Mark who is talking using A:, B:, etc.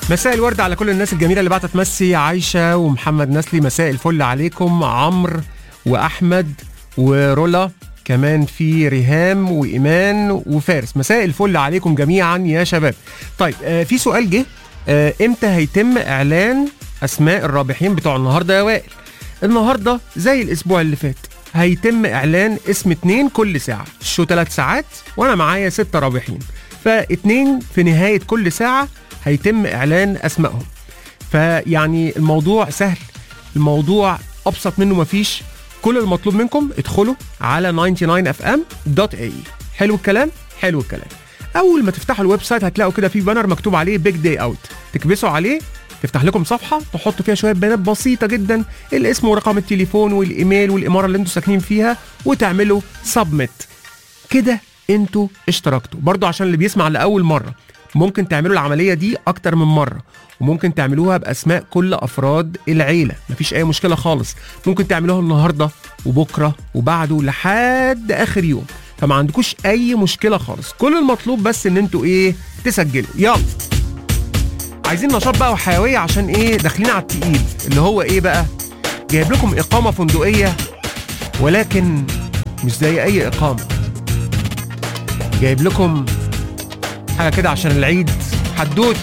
A: مساء الورد على كل الناس الجميله اللي بعتت مسي عايشه ومحمد نسلي مساء الفل عليكم عمرو واحمد ورولا كمان في ريهام وايمان وفارس مساء الفل عليكم جميعا يا شباب طيب آه في سؤال جه آه امتى هيتم اعلان اسماء الرابحين بتوع النهارده يا وائل النهارده زي الاسبوع اللي فات هيتم اعلان اسم اتنين كل ساعه الشو ثلاث ساعات وانا معايا ستة رابحين فاتنين في نهايه كل ساعه هيتم اعلان اسمائهم فيعني الموضوع سهل الموضوع ابسط منه مفيش كل المطلوب منكم ادخلوا على 99fm.ae حلو الكلام حلو الكلام اول ما تفتحوا الويب سايت هتلاقوا كده في بانر مكتوب عليه بيج داي اوت تكبسوا عليه تفتح لكم صفحه تحطوا فيها شويه بيانات بسيطه جدا الاسم ورقم التليفون والايميل والاماره اللي انتوا ساكنين فيها وتعملوا سبميت كده انتوا اشتركتوا برضو عشان اللي بيسمع لاول مره ممكن تعملوا العمليه دي اكتر من مره وممكن تعملوها باسماء كل افراد العيله مفيش اي مشكله خالص ممكن تعملوها النهارده وبكره وبعده لحد اخر يوم فما عندكوش اي مشكله خالص كل المطلوب بس ان انتوا ايه تسجلوا يلا عايزين نشاط بقى وحيويه عشان ايه داخلين على التقيل اللي هو ايه بقى جايب لكم اقامه فندقيه ولكن مش زي اي اقامه جايب لكم حاجه كده عشان العيد حدوته